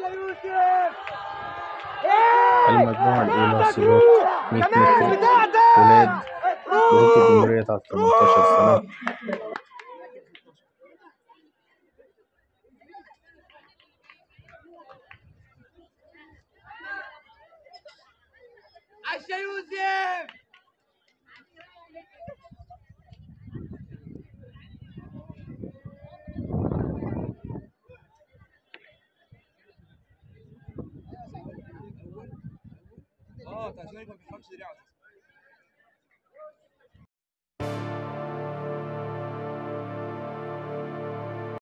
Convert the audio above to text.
المجموعة الأولى سباق 100 متر ولاد بطولة الجمهورية تحت 18 سنة عشا يوسف اه عشان ما بيفهمش دراعه